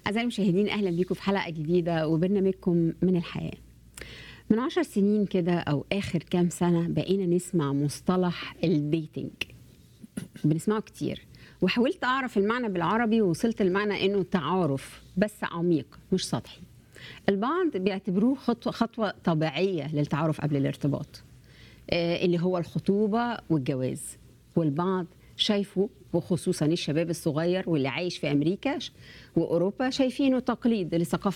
أعزائي المشاهدين أهلا بيكم في حلقة جديدة وبرنامجكم من الحياة من عشر سنين كده أو آخر كام سنة بقينا نسمع مصطلح الديتنج بنسمعه كتير وحاولت أعرف المعنى بالعربي ووصلت المعنى إنه تعارف بس عميق مش سطحي البعض بيعتبروه خطوة, خطوة طبيعية للتعارف قبل الارتباط آه، اللي هو الخطوبة والجواز والبعض شايفه وخصوصا الشباب الصغير واللي عايش في امريكا وأوروبا شايفينه تقليد لثقافة